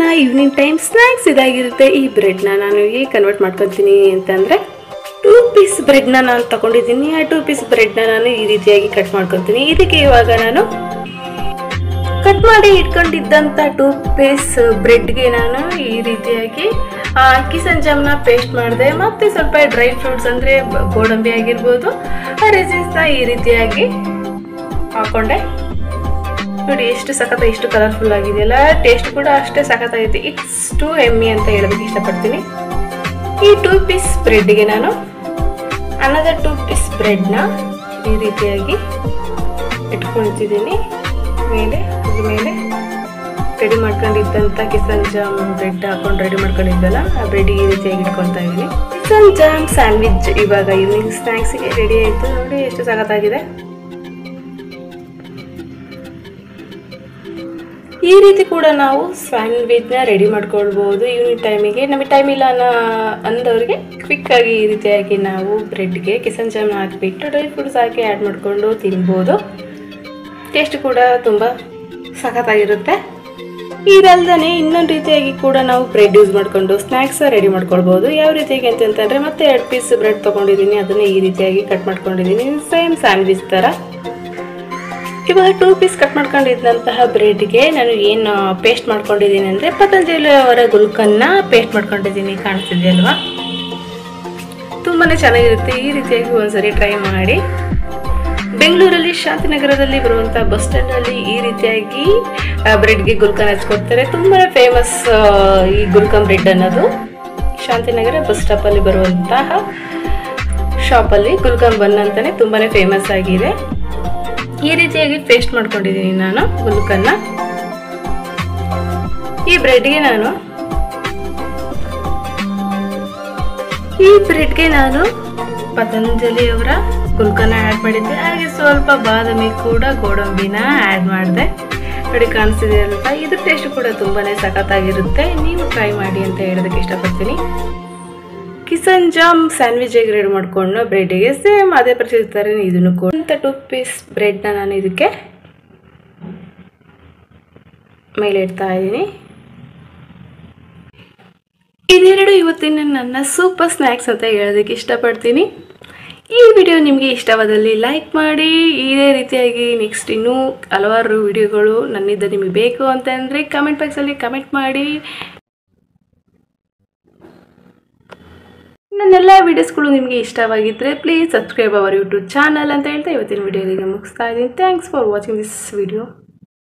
ನನ್ನ evening time snacks ಇದಾಗಿರುತ್ತೆ ಈ ಬ್ರೆಡ್ನ ನಾನು ಹೇಗೆ ಕನ್ವರ್ಟ್ ಮಾಡ್ಕೊತೀನಿ ಅಂತಂದರೆ ಟೂ ಪೀಸ್ ಬ್ರೆಡ್ನ ನಾನು ತಗೊಂಡಿದ್ದೀನಿ ಆ ಟೂ ಪೀಸ್ ಬ್ರೆಡ್ನ ನಾನು ಈ ರೀತಿಯಾಗಿ ಕಟ್ ಮಾಡ್ಕೊತೀನಿ ಇದಕ್ಕೆ ಇವಾಗ ನಾನು ಕಟ್ ಮಾಡಿ ಇಟ್ಕೊಂಡಿದ್ದಂಥ ಟೂ ಪೀಸ್ ಬ್ರೆಡ್ಗೆ ನಾನು ಈ ರೀತಿಯಾಗಿ ಆ, ಕಿಸನ್ ಜಾಮ್ನ ಪೇಸ್ಟ್ ಮಾಡಿದೆ ಮತ್ತೆ ಸ್ವಲ್ಪ ಡ್ರೈ ಫ್ರೂಟ್ಸ್ ಅಂದರೆ ಗೋಡಂಬಿ ಆಗಿರ್ಬೋದು ರೆಸಿನ್ಸ್ನ ಈ ರೀತಿಯಾಗಿ ಹಾಕೊಂಡೆ ನೋಡಿ ಎಷ್ಟು ಸಖತ್ ಎಷ್ಟು ಕಲರ್ಫುಲ್ ಆಗಿದೆಯಲ್ಲ ಟೇಸ್ಟ್ ಕೂಡ ಅಷ್ಟೇ ಸಖತ್ತಾಗೈತೆ ಇಟ್ಸ್ ಟು ಎಮ್ಮಿ ಅಂತ ಹೇಳೋದಕ್ಕೆ ಇಷ್ಟಪಡ್ತೀನಿ ಈ ಟೂ ಪೀಸ್ ಬ್ರೆಡ್ಗೆ ನಾನು ಅನ್ನದ ಟೂ ಪೀಸ್ ಬ್ರೆಡ್ನ ಈ ರೀತಿಯಾಗಿ ಇಟ್ಕೊಳ್ತಿದ್ದೀನಿ ಮೇಲೆ ಅದ್ರ ಮೇಲೆ ರೆಡಿ ಮಾಡ್ಕೊಂಡಿದ್ದಂಥ ಕಿಸನ್ ಜಾಮ್ ಬ್ರೆಡ್ ಹಾಕೊಂಡು ರೆಡಿ ಮಾಡ್ಕೊಂಡಿದ್ದಲ್ಲ ಆ ಬ್ರೆಡ್ ಈ ರೀತಿಯಾಗಿ ಇಟ್ಕೊತಾ ಇದ್ದೀನಿ ಕಿಸನ್ ಜಾಮ್ ಸ್ಯಾಂಡ್ವಿಚ್ ಇವಾಗ ಈವ್ನಿಂಗ್ ಸ್ನ್ಯಾಕ್ಸ್ಗೆ ರೆಡಿ ಆಯಿತು ನೋಡಿ ಎಷ್ಟು ಸಖತ್ತಾಗಿದೆ ಈ ರೀತಿ ಕೂಡ ನಾವು ಸ್ಯಾಂಡ್ವಿಚ್ನ ರೆಡಿ ಮಾಡ್ಕೊಳ್ಬೋದು ಈವ್ನಿಂಗ್ ಟೈಮಿಗೆ ನಮಗೆ ಟೈಮ್ ಇಲ್ಲ ಅನ್ನೋ ಅಂದವ್ರಿಗೆ ಕ್ವಿಕ್ಕಾಗಿ ಈ ರೀತಿಯಾಗಿ ನಾವು ಬ್ರೆಡ್ಗೆ ಕಿಸನ್ ಜಾಮ್ನ ಹಾಕಿಬಿಟ್ಟು ಡ್ರೈ ಫ್ರೂಟ್ಸ್ ಹಾಕಿ ಆ್ಯಡ್ ಮಾಡಿಕೊಂಡು ತಿನ್ಬೋದು ಟೇಸ್ಟ್ ಕೂಡ ತುಂಬ ಸಖತ್ತಾಗಿರುತ್ತೆ ಇದಲ್ದೇ ಇನ್ನೊಂದು ರೀತಿಯಾಗಿ ಕೂಡ ನಾವು ಬ್ರೆಡ್ ಯೂಸ್ ಮಾಡಿಕೊಂಡು ಸ್ನ್ಯಾಕ್ಸ್ ರೆಡಿ ಮಾಡ್ಕೊಳ್ಬೋದು ಯಾವ ರೀತಿಯಾಗಿ ಅಂತಂತಂದರೆ ಮತ್ತೆ ಎರಡು ಪೀಸ್ ಬ್ರೆಡ್ ತೊಗೊಂಡಿದ್ದೀನಿ ಅದನ್ನೇ ಈ ರೀತಿಯಾಗಿ ಕಟ್ ಮಾಡ್ಕೊಂಡಿದ್ದೀನಿ ಸೇಮ್ ಸ್ಯಾಂಡ್ವಿಚ್ ಥರ ಇವಾಗ ಟೂ ಪೀಸ್ ಕಟ್ ಮಾಡ್ಕೊಂಡಿದ್ದಂತಹ ಬ್ರೆಡ್ಗೆ ನಾನು ಏನು ಪೇಸ್ಟ್ ಮಾಡ್ಕೊಂಡಿದ್ದೀನಿ ಅಂದರೆ ಪತಂಜಲಿ ಅವರ ಗುಲ್ಕನ್ನ ಪೇಸ್ಟ್ ಮಾಡ್ಕೊಂಡಿದ್ದೀನಿ ಕಾಣಿಸ್ತಿದೆಯಲ್ವಾ ತುಂಬಾ ಚೆನ್ನಾಗಿರುತ್ತೆ ಈ ರೀತಿಯಾಗಿ ಒಂದ್ಸರಿ ಟ್ರೈ ಮಾಡಿ ಬೆಂಗಳೂರಲ್ಲಿ ಶಾಂತಿನಗರದಲ್ಲಿ ಬರುವಂಥ ಬಸ್ ಸ್ಟ್ಯಾಂಡಲ್ಲಿ ಈ ರೀತಿಯಾಗಿ ಬ್ರೆಡ್ಗೆ ಗುಲ್ಕನ್ ಹಚ್ಕೊಡ್ತಾರೆ ತುಂಬಾ ಫೇಮಸ್ ಈ ಗುಲ್ಕನ್ ಬ್ರೆಡ್ ಅನ್ನೋದು ಶಾಂತಿನಗರ ಬಸ್ ಸ್ಟಾಪಲ್ಲಿ ಬರುವಂತಹ ಶಾಪಲ್ಲಿ ಗುಲ್ಕನ್ ಬನ್ ಅಂತಾನೆ ತುಂಬಾ ಫೇಮಸ್ ಆಗಿದೆ ಈ ರೀತಿಯಾಗಿ ಪೇಸ್ಟ್ ಮಾಡ್ಕೊಂಡಿದ್ದೀನಿ ನಾನು ಗುಲ್ಕನ್ನ ಈ ಬ್ರೆಡ್ಗೆ ನಾನು ಈ ಬ್ರೆಡ್ಗೆ ನಾನು ಪತಂಜಲಿ ಅವರ ಗುಲ್ಕನ್ನ ಆ್ಯಡ್ ಮಾಡಿದ್ದೆ ಹಾಗೆ ಸ್ವಲ್ಪ ಬಾದಾಮಿ ಕೂಡ ಗೋಡಂಬಿನ ಆ್ಯಡ್ ಮಾಡಿದೆ ನೋಡಿ ಕಾಣಿಸ್ತಿದೆ ಅಲ್ವಾ ಇದ್ರ ಟೇಸ್ಟ್ ಕೂಡ ತುಂಬಾನೇ ಸಖತ್ತಾಗಿರುತ್ತೆ ನೀವು ಟ್ರೈ ಮಾಡಿ ಅಂತ ಹೇಳೋದಕ್ಕೆ ಇಷ್ಟಪಡ್ತೀನಿ ಕಿಸನ್ ಜಾಮ್ ಸ್ಯಾಂಡ್ವಿಚ್ ಹೇಗೆ ರೆಡಿ ಮಾಡ್ಕೊಂಡು ಬ್ರೆಡ್ಗೆ ಸೇಮ್ ಅದೇ ಪ್ರಸಿದ್ಧ ಥರ ಇದನ್ನು ಕೂಡ ಟೂ ಪೀಸ್ ಬ್ರೆಡ್ನ ನಾನು ಇದಕ್ಕೆ ಮೇಲೆ ಇಡ್ತಾ ಇದ್ದೀನಿ ಇದೆರಡು ಇವತ್ತಿನ ನನ್ನ ಸೂಪರ್ ಸ್ನ್ಯಾಕ್ಸ್ ಅಂತ ಹೇಳೋದಕ್ಕೆ ಇಷ್ಟಪಡ್ತೀನಿ ಈ ವಿಡಿಯೋ ನಿಮಗೆ ಇಷ್ಟವಾದಲ್ಲಿ ಲೈಕ್ ಮಾಡಿ ಇದೇ ರೀತಿಯಾಗಿ ನೆಕ್ಸ್ಟ್ ಇನ್ನೂ ಹಲವಾರು ವಿಡಿಯೋಗಳು ನನ್ನಿಂದ ನಿಮಗೆ ಬೇಕು ಅಂತಂದರೆ ಕಮೆಂಟ್ ಬಾಕ್ಸಲ್ಲಿ ಕಮೆಂಟ್ ಮಾಡಿ ನನ್ನೆಲ್ಲ ವೀಡಿಯೋಸ್ಗಳು ನಿಮಗೆ ಇಷ್ಟವಾಗಿದ್ದರೆ please subscribe our YouTube channel ಅಂತ ಹೇಳ್ತಾ ಇವತ್ತಿನ ವಿಡಿಯೋಗೆ ಮುಗಿಸ್ತಾ ಇದ್ದೀನಿ thanks for watching this video